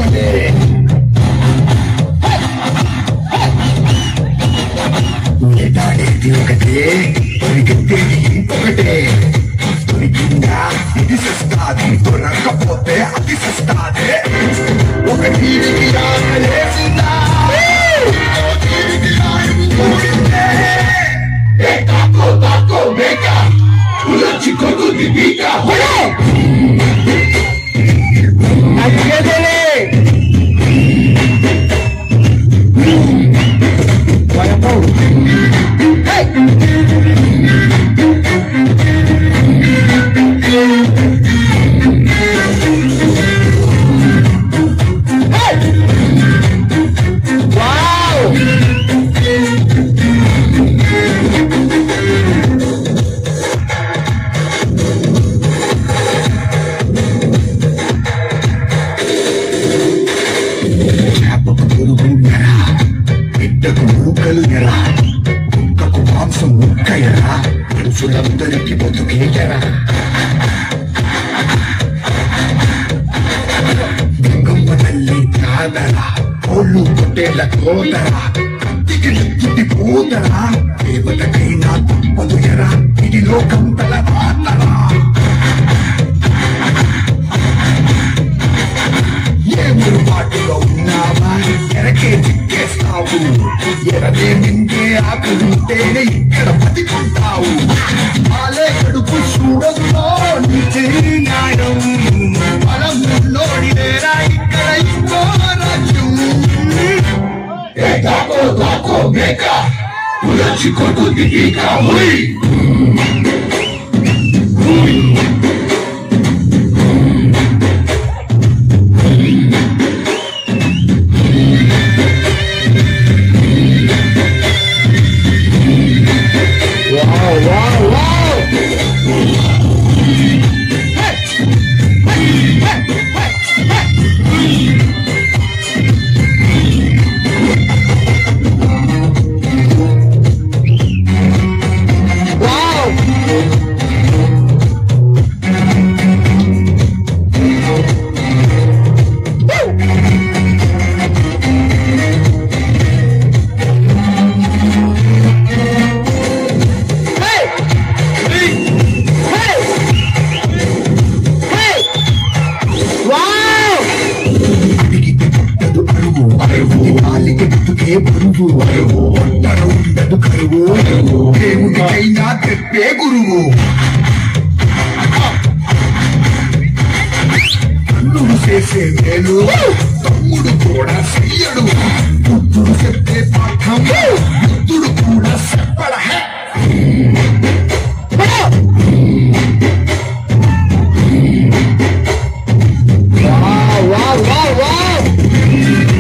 తగ్గదే ఎటాడేది ఒకటే పరిగెత్తేది ఇంకొకటే దొరికిందా ఇది సస్తాది దొరకపోతే అది సస్తాదే ఒక తీరికి ఆకలేసిందా ఇంకో తీరికి ఆయువు మూడిందే. ఏ తాకో తాకో మేక ఉలచి కొడుకుది బీక హోయ్ తగ్గేదేలే భయపో వావ్ చేపకు పురుగు ఎరా బిడ్డకు మూకలు ఎరా కుక్కకు మాంసం ముక్క ఎరా మనుషులందరికీ బతుకే ఎరా గంగమ్మ తల్లి కాదరా కోళ్ళు పొట్టేళ్ళ కోదరా కత్తికి నెత్తుటి పోదరా దేవతకైనా తప్పదు ఎరా ఇది లోకం తల మాతరా ఏ మురుపాటులో ఉన్నావా ఎరకే చిక్కేస్తావు ఎరదే నింగే ఆకలుంటేనే ఇక్కడ బతికుంటావు ఆలే కడుపు చూడతో నీకే న్యాయం బలమున్నోడిదేరా ఇక్కడ ఇంకో రాజ్యం ఏ దాకో దాకో మేక ఉలచి కొడుకు ఈక హుయ్ wow wow wow wow Hey! Hey! Hey! Wow! అడిగితే పుట్టదు అరువు అరువు కాలికి బతుకే బరువు అరువు ఒంటర ఉండదు కరువు దేవుడికైనా తెప్పే గురువు అల్లుడు చేసే మేలు తమ్ముడు కూడా చెయ్యడు బుద్ధుడు చెప్పే పాఠం బుద్ధుడు కూడా చెప్పడ Wow, wow, wow, wow!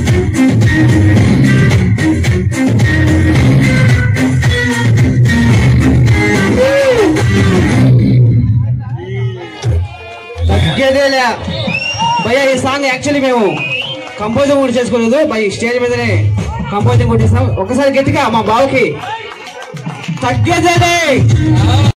తగ్గేదేలే భయ్య ఈ సాంగ్ యాక్చువల్లీ మేము కంపోజింగ్ కూడా చేసుకోలేదు బై స్టేజ్ మీదనే కంపోజింగ్ కొట్టిస్తాం ఒకసారి గట్టిగా మా బావకి తగ్గేదేలే